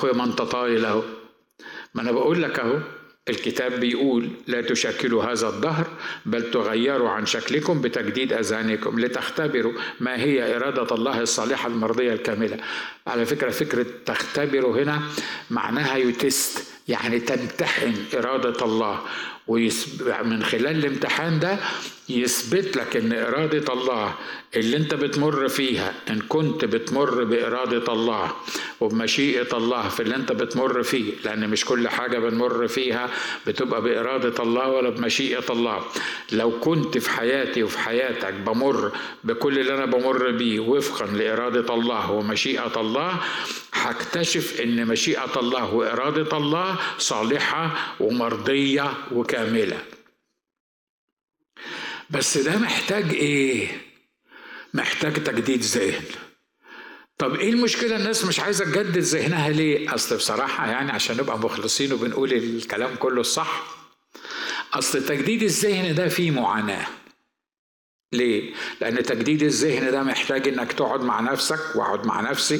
اخويا ما انت طايل اهو ما انا بقول لك اهو الكتاب بيقول لا تشكلوا هذا الدهر بل تغيروا عن شكلكم بتجديد اذهانكم لتختبروا ما هي اراده الله الصالحه المرضيه الكامله على فكره فكره تختبروا هنا معناها يتست يعني تمتحن اراده الله ومن خلال الامتحان ده يثبت لك ان اراده الله اللي انت بتمر فيها ان كنت بتمر باراده الله وبمشيئه الله في اللي انت بتمر فيه لان مش كل حاجه بنمر فيها بتبقى باراده الله ولا بمشيئه الله لو كنت في حياتي وفي حياتك بمر بكل اللي انا بمر بيه وفقا لاراده الله ومشيئه الله هكتشف ان مشيئه الله واراده الله صالحه ومرضيه وكامله بس ده محتاج ايه محتاج تجديد ذهن طب ايه المشكله الناس مش عايزه تجدد ذهنها ليه اصل بصراحه يعني عشان نبقى مخلصين وبنقول الكلام كله الصح اصل تجديد الذهن ده فيه معاناه ليه لان تجديد الذهن ده محتاج انك تقعد مع نفسك واقعد مع نفسي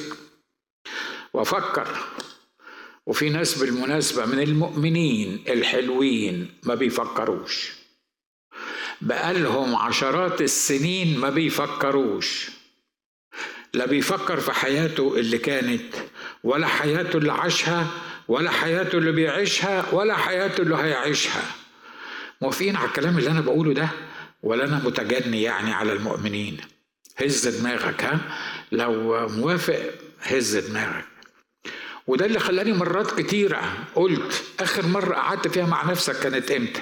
وافكر وفي ناس بالمناسبه من المؤمنين الحلوين ما بيفكروش بقالهم عشرات السنين ما بيفكروش لا بيفكر في حياته اللي كانت ولا حياته اللي عاشها ولا حياته اللي بيعيشها ولا حياته اللي هيعيشها موافقين على الكلام اللي انا بقوله ده ولا انا متجني يعني على المؤمنين هز دماغك ها لو موافق هز دماغك وده اللي خلاني مرات كتيرة قلت آخر مرة قعدت فيها مع نفسك كانت إمتى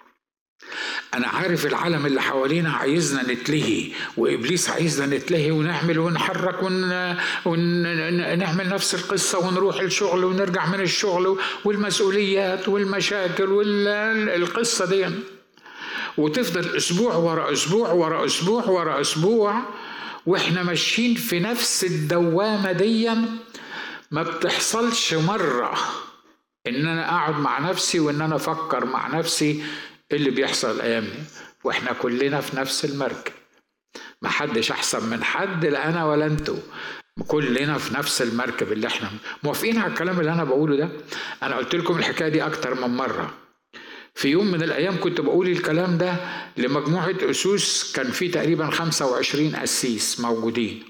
أنا عارف العالم اللي حوالينا عايزنا نتلهي وإبليس عايزنا نتلهي ونعمل ونحرك ون... ونعمل نفس القصة ونروح الشغل ونرجع من الشغل والمسؤوليات والمشاكل والقصة دي وتفضل أسبوع ورا أسبوع ورا أسبوع ورا أسبوع وإحنا ماشيين في نفس الدوامة دي ما بتحصلش مرة إن أنا أقعد مع نفسي وإن أنا أفكر مع نفسي اللي بيحصل الايام دي واحنا كلنا في نفس المركب ما حدش احسن من حد لا انا ولا انتوا كلنا في نفس المركب اللي احنا موافقين على الكلام اللي انا بقوله ده انا قلت لكم الحكايه دي اكتر من مره في يوم من الايام كنت بقول الكلام ده لمجموعه اسوس كان في تقريبا 25 قسيس موجودين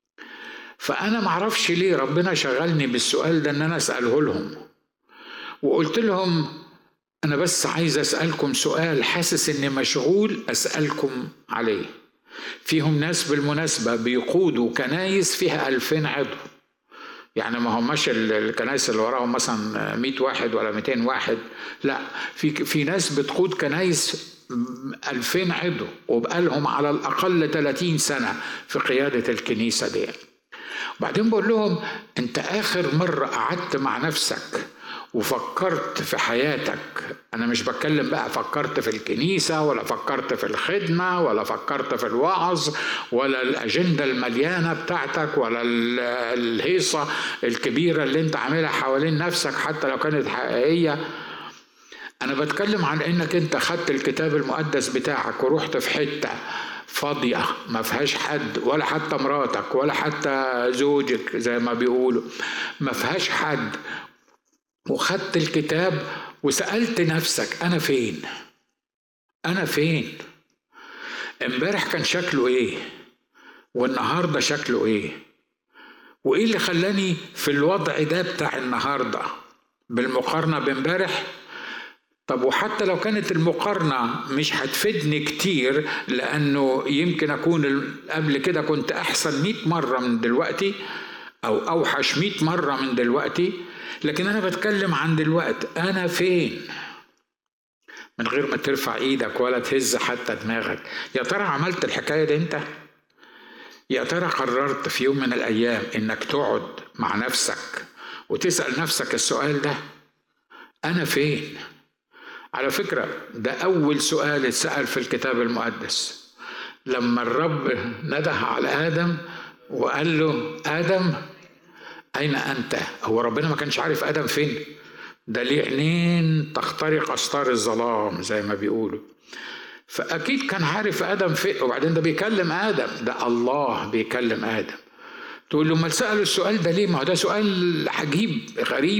فانا معرفش ليه ربنا شغلني بالسؤال ده ان انا اساله لهم وقلت لهم أنا بس عايز أسألكم سؤال حاسس إني مشغول أسألكم عليه فيهم ناس بالمناسبة بيقودوا كنايس فيها ألفين عضو يعني ما هماش الكنايس اللي وراهم مثلا 100 واحد ولا 200 واحد لا في في ناس بتقود كنايس 2000 عضو وبقالهم على الأقل 30 سنة في قيادة الكنيسة دي وبعدين بقول لهم أنت آخر مرة قعدت مع نفسك وفكرت في حياتك انا مش بتكلم بقى فكرت في الكنيسه ولا فكرت في الخدمه ولا فكرت في الوعظ ولا الاجنده المليانه بتاعتك ولا الهيصه الكبيره اللي انت عاملها حوالين نفسك حتى لو كانت حقيقيه انا بتكلم عن انك انت خدت الكتاب المقدس بتاعك ورحت في حته فاضية ما فيهاش حد ولا حتى مراتك ولا حتى زوجك زي ما بيقولوا ما فيهاش حد وخدت الكتاب وسألت نفسك أنا فين؟ أنا فين؟ امبارح كان شكله إيه؟ والنهاردة شكله إيه؟ وإيه اللي خلاني في الوضع ده بتاع النهاردة بالمقارنة بامبارح؟ طب وحتى لو كانت المقارنة مش هتفيدني كتير لأنه يمكن أكون قبل كده كنت أحسن مئة مرة من دلوقتي أو أوحش مئة مرة من دلوقتي لكن أنا بتكلم عن دلوقتي أنا فين من غير ما ترفع إيدك ولا تهز حتى دماغك يا ترى عملت الحكاية دي أنت يا ترى قررت في يوم من الأيام إنك تقعد مع نفسك وتسأل نفسك السؤال ده أنا فين على فكرة ده أول سؤال اتسأل في الكتاب المقدس لما الرب نده على آدم وقال له آدم أين أنت؟ هو ربنا ما كانش عارف آدم فين؟ ده ليه عينين تخترق أستار الظلام زي ما بيقولوا فأكيد كان عارف آدم فين وبعدين ده بيكلم آدم ده الله بيكلم آدم تقول له امال سالوا السؤال ده ليه ما هو ده سؤال عجيب غريب